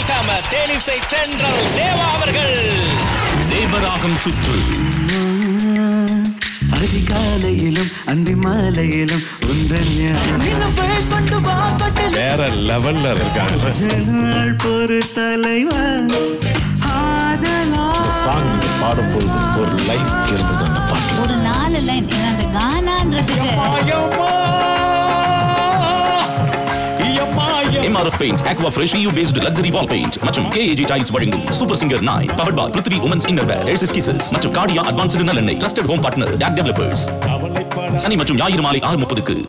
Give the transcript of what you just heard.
welcome தேனிசை தென்றல் தேவா அவர்கள் தேவராகம் சுற்று அதிகாலையிலும் அந்தி மாலையிலும் உந்தன் வேற லெவல்ல இருக்காங்க ஜனால் பொறு தலைவன் ஆதலா சாங் நீங்க பாடும்போது ஒரு லைஃப் இருந்தது அந்த பாட்டு ஒரு நாலு லைன் அந்த கானான்றதுக்கு MRF paints aqua fresh U based luxury wall paint மற்றும் கேஏஜி டைல்ஸ் வழங்கும் சூப்பர் சிங்கர் நாய் powered by Prithvi women's inner wear எல்சிஸ் கிசஸ் மற்றும் கார்டியா அட்வான்ஸ்டு நல்லெண்ணெய் trusted home partner DAC developers சனி மற்றும் ஞாயிறு மாலை ஆறு முப்பதுக்கு